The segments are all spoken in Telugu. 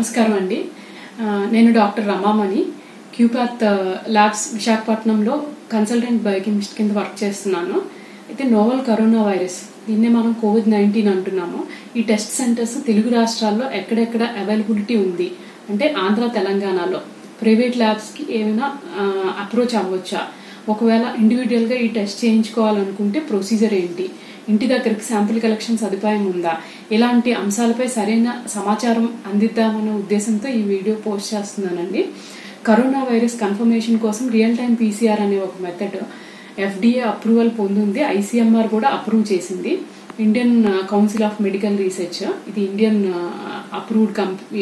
నమస్కారం అండి ఆ, నేను డాక్టర్ రమామణి క్యూపాత్ ల్యాబ్స్ విశాఖపట్నంలో కన్సల్టెంట్ బయోకెమిస్ట్ కింద వర్క్ చేస్తున్నాను అయితే నోవల్ కరోనా వైరస్ దీన్నే మనం కోవిడ్ నైన్టీన్ అంటున్నాము ఈ టెస్ట్ సెంటర్స్ తెలుగు రాష్ట్రాల్లో ఎక్కడెక్కడ అవైలబిలిటీ ఉంది అంటే ఆంధ్ర తెలంగాణలో ప్రైవేట్ ల్యాబ్స్కి ఏమైనా అప్రోచ్ అవ్వచ్చా ఒకవేళ ఇండివిజువల్గా ఈ టెస్ట్ చేయించుకోవాలనుకుంటే ప్రొసీజర్ ఏంటి ఇంటి దగ్గరికి శాంపిల్ కలెక్షన్ సదుపాయం ఉందా ఇలాంటి అంశాలపై సరైన సమాచారం అందిద్దామనే ఉద్దేశంతో ఈ వీడియో పోస్ట్ చేస్తున్నానండి కరోనా వైరస్ కన్ఫర్మేషన్ కోసం రియల్ టైం పీసీఆర్ అనే ఒక మెథడ్ ఎఫ్డీఏ అప్రూవల్ పొందింది ఐసీఎంఆర్ కూడా అప్రూవ్ చేసింది Indian council of medical research ఇది ఇండియన్ అప్రూవ్డ్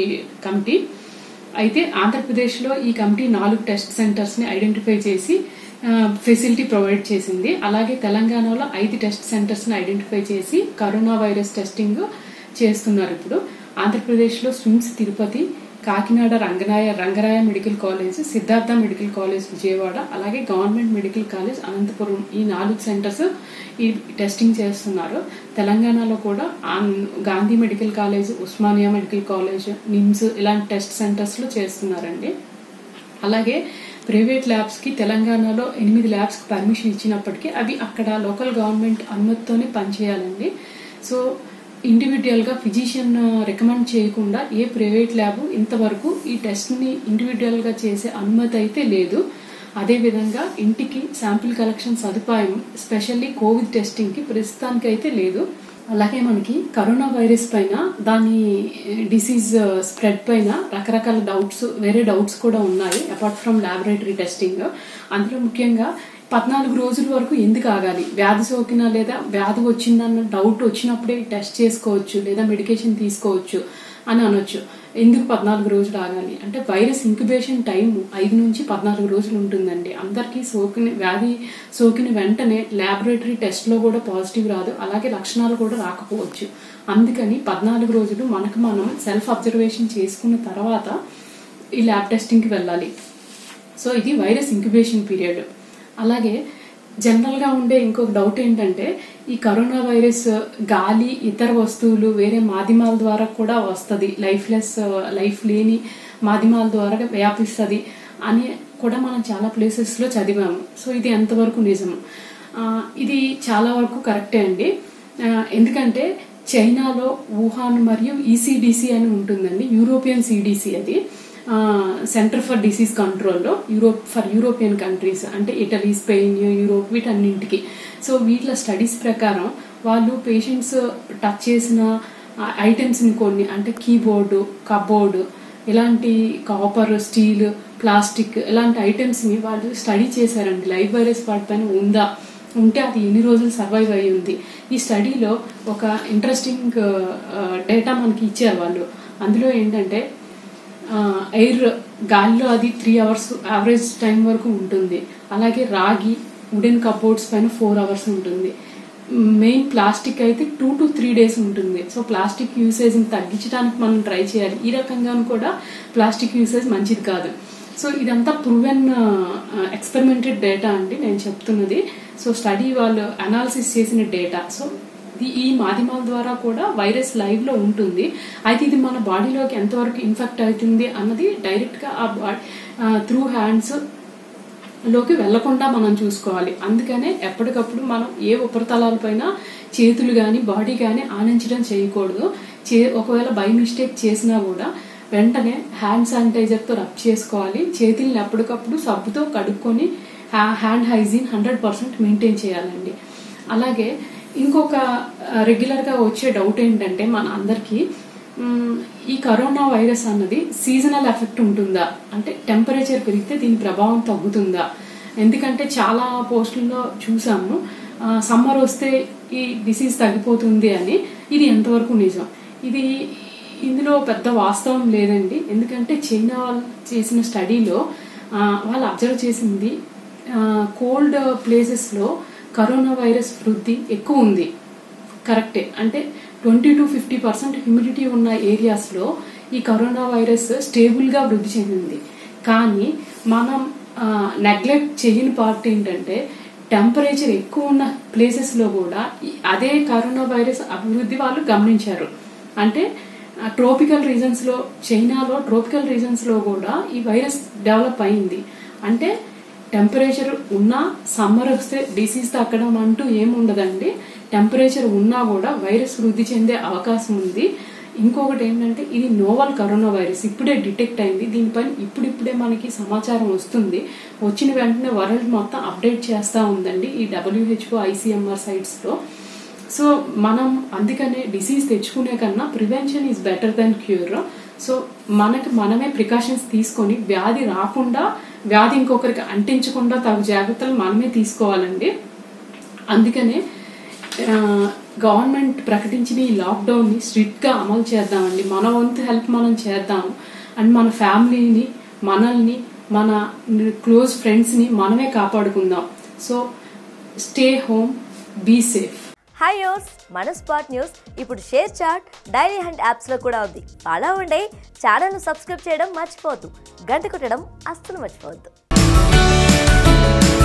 కమిటీ అయితే ఆంధ్రప్రదేశ్లో ఈ కమిటీ నాలుగు టెస్ట్ సెంటర్స్ని ఐడెంటిఫై చేసి ఫెసిలిటీ ప్రొవైడ్ చేసింది అలాగే తెలంగాణలో ఐదు టెస్ట్ సెంటర్స్ని ఐడెంటిఫై చేసి కరోనా వైరస్ టెస్టింగ్ చేస్తున్నారు ఇప్పుడు ఆంధ్రప్రదేశ్లో SVIMS Tirupati Kakinada Ranganaya Rangaraya medical college Siddhartha medical college Vijayawada అలాగే గవర్నమెంట్ మెడికల్ కాలేజ్ అనంతపురం ఈ నాలుగు సెంటర్స్ ఈ టెస్టింగ్ చేస్తున్నారు తెలంగాణలో కూడా ఆన్- Gandhi medical college Osmania medical college NIMS ఇలాంటి టెస్ట్ సెంటర్స్లో చేస్తున్నారండి అలాగే ప్రైవేట్ ల్యాబ్స్కి తెలంగాణలో ఎనిమిది ల్యాబ్స్కి పర్మిషన్ ఇచ్చినప్పటికీ అవి అక్కడ లోకల్ గవర్నమెంట్ అనుమతితోనే పనిచేయాలండి సో ఇండివిజువల్గా ఫిజిషియన్ రికమెండ్ చేయకుండా ఏ ప్రైవేట్ ల్యాబ్ ఇంతవరకు ఈ టెస్ట్ని ఇండివిజువల్గా చేసే అనుమతి అయితే లేదు అదేవిధంగా ఇంటికి శాంపిల్ కలెక్షన్ సదుపాయం స్పెషల్లీ కోవిడ్ టెస్టింగ్కి ప్రస్తుతానికి అయితే లేదు అలాగే మనకి కరోనా వైరస్ పైన దాని డిసీజ్ స్ప్రెడ్ పైన రకరకాల డౌట్స్ వేరే డౌట్స్ కూడా ఉన్నాయి అపార్ట్ ఫ్రమ్ ల్యాబొరేటరీ టెస్టింగ్ అందులో ముఖ్యంగా పద్నాలుగు రోజుల వరకు ఎందుకు ఆగాలి వ్యాధి సోకినా లేదా వ్యాధి వచ్చిందన్న డౌట్ వచ్చినప్పుడే టెస్ట్ చేసుకోవచ్చు లేదా మెడికేషన్ తీసుకోవచ్చు అని అనొచ్చు ఎందుకు పద్నాలుగు రోజులు ఆగాలి అంటే వైరస్ ఇంక్యుబేషన్ టైం ఐదు నుంచి పద్నాలుగు రోజులు ఉంటుందండి అందరికీ సోకిన వ్యాధి సోకిన వెంటనే ల్యాబొరేటరీ టెస్ట్లో కూడా పాజిటివ్ రాదు అలాగే లక్షణాలు కూడా రాకపోవచ్చు అందుకని పద్నాలుగు రోజులు మనకు మనం సెల్ఫ్ అబ్జర్వేషన్ చేసుకున్న తర్వాత ఈ ల్యాబ్ టెస్టింగ్కి వెళ్ళాలి సో ఇది వైరస్ ఇంక్యుబేషన్ పీరియడ్ అలాగే జనరల్గా ఉండే ఇంకొక డౌట్ ఏంటంటే ఈ కరోనా వైరస్ గాలి ఇతర వస్తువులు వేరే మాధ్యమాల ద్వారా కూడా వస్తుంది లైఫ్లెస్ లైఫ్ లేని మాధ్యమాల ద్వారా వ్యాపిస్తుంది అని కూడా మనం చాలా ప్లేసెస్లో చదివాము సో ఇది ఎంతవరకు నిజం ఆ, ఇది చాలా వరకు కరెక్టే అండి ఆ, ఎందుకంటే చైనాలో వుహాన్ మరియు ఈసీడీసీ అని ఉంటుందండి యూరోపియన్ సిడిసి అది సెంటర్ ఫర్ డిసీజ్ కంట్రోల్లో యూరోప్ ఫర్ యూరోపియన్ కంట్రీస్ అంటే ఇటలీ స్పెయిన్ యూరోప్ వీటన్నింటికి సో వీటిలో స్టడీస్ ప్రకారం వాళ్ళు పేషెంట్స్ టచ్ చేసిన ఐటమ్స్ని కొన్ని అంటే కీబోర్డు కబోర్డు ఇలాంటి కాపర్ స్టీల్ ప్లాస్టిక్ ఇలాంటి ఐటమ్స్ని వాళ్ళు స్టడీ చేశారండి లైవ్ వైరస్ వాటిపైన ఉందా ఉంటే అది ఎన్ని రోజులు సర్వైవ్ అయ్యి ఉంది ఈ స్టడీలో ఒక ఇంట్రెస్టింగ్ డేటా మనకి ఇచ్చారు వాళ్ళు అందులో ఏంటంటే ఎయిర్ గాలిలో అది త్రీ అవర్స్ యావరేజ్ టైం వరకు ఉంటుంది అలాగే రాగి వుడెన్ కబోర్డ్స్ పైన ఫోర్ అవర్స్ ఉంటుంది మెయిన్ ప్లాస్టిక్ అయితే టూ టు త్రీ డేస్ ఉంటుంది సో ప్లాస్టిక్ యూసేజ్ని తగ్గించడానికి మనం ట్రై చేయాలి ఈ రకంగాను కూడా ప్లాస్టిక్ యూసేజ్ మంచిది కాదు సో ఇదంతా ప్రూవెన్ ఎక్స్పెరిమెంటెడ్ డేటా అండి నేను చెప్తున్నది సో స్టడీ వాళ్ళు అనాలిసిస్ చేసిన డేటా సో ఇది ఈ మాధ్యమాల ద్వారా కూడా వైరస్ లైవ్ లో ఉంటుంది అయితే ఇది మన బాడీలోకి ఎంతవరకు ఇన్ఫెక్ట్ అవుతుంది అన్నది డైరెక్ట్ గా ఆ బాడీ త్రూ హ్యాండ్స్ లోకి వెళ్లకుండా మనం చూసుకోవాలి అందుకనే ఎప్పటికప్పుడు మనం ఏ ఉపరితలాలపైన చేతులు కానీ బాడీ కానీ ఆనించడం చేయకూడదు చే ఒకవేళ బై మిస్టేక్ చేసినా కూడా వెంటనే హ్యాండ్ శానిటైజర్తో రబ్ చేసుకోవాలి చేతుల్ని ఎప్పటికప్పుడు సబ్బుతో కడుక్కొని hand hygiene hundred percent maintain చేయాలండి అలాగే ఇంకొక రెగ్యులర్గా వచ్చే డౌట్ ఏంటంటే మన అందరికీ మ్, ఈ కరోనా వైరస్ అన్నది సీజనల్ ఎఫెక్ట్ ఉంటుందా అంటే టెంపరేచర్ పెరిగితే దీని ప్రభావం తగ్గుతుందా ఎందుకంటే చాలా పోస్టుల్లో చూసాము సమ్మర్ వస్తే ఈ డిసీజ్ తగ్గిపోతుంది అని ఇది ఎంతవరకు నిజం ఇది ఇందులో పెద్ద వాస్తవం లేదండి ఎందుకంటే చైనా వాళ్ళు చేసిన స్టడీలో ఆ, వాళ్ళు అబ్జర్వ్ చేసింది కోల్డ్ ప్లేసెస్లో కరోనా వైరస్ వృద్ధి ఎక్కువ ఉంది కరెక్టే అంటే twenty to fifty percent humidity ఉన్న ఏరియాస్లో ఈ కరోనా వైరస్ స్టేబుల్గా వృద్ధి చెందింది కానీ మనం నెగ్లెక్ట్ చేయని పార్ట్ ఏంటంటే టెంపరేచర్ ఎక్కువ ఉన్న ప్లేసెస్లో కూడా ఈ- అదే కరోనా వైరస్ అభివృద్ధి వాళ్ళు గమనించారు అంటే ట్రోపికల్ రీజన్స్లో చైనాలో ట్రోపికల్ రీజన్స్లో కూడా ఈ వైరస్ డెవలప్ అయింది అంటే టెంపరేచర్ ఉన్నా సమ్మర్ వస్తే డిసీజ్ తగ్గడం అంటూ ఏముండదండి టెంపరేచర్ ఉన్నా కూడా వైరస్ వృద్ధి చెందే అవకాశం ఉంది ఇంకొకటి ఏంటంటే ఇది నోవల్ కరోనా వైరస్ ఇప్పుడే డిటెక్ట్ అయింది దీనిపైన ఇప్పుడిప్పుడే మనకి సమాచారం వస్తుంది వచ్చిన వెంటనే వరల్డ్ మొత్తం అప్డేట్ చేస్తూ ఉందండి ఈ డబ్ల్యూహెచ్ఓ ఐసీఎంఆర్ సైట్స్లో సో మనం అందుకనే డిసీజ్ తెచ్చుకునే కన్నా prevention is better then cure so మనకి మనమే ప్రికాషన్స్ తీసుకొని వ్యాధి రాకుండా వ్యాధి ఇంకొకరికి అంటించకుండా తగు జాగ్రత్తలు మనమే తీసుకోవాలండి అందుకనే గవర్నమెంట్ ప్రకటించిన ఈ లాక్డౌన్ని స్ట్రిక్ట్గా అమలు చేద్దామండి మన వంతు హెల్ప్ మనం చేద్దాము అండ్ మన ఫ్యామిలీని మనల్ని మన క్లోజ్ ఫ్రెండ్స్ని మనమే కాపాడుకుందాం so stay home be safe hi యోస్ మన స్పాట్ న్యూస్ ఇప్పుడు షేర్ చాట్ డైరీ హండ్ యాప్స్లో కూడా ఉంది అలా ఉండే ఛానల్ను సబ్స్క్రైబ్ చేయడం మర్చిపోవద్దు గంట కొట్టడం అస్సలు మర్చిపోవద్దు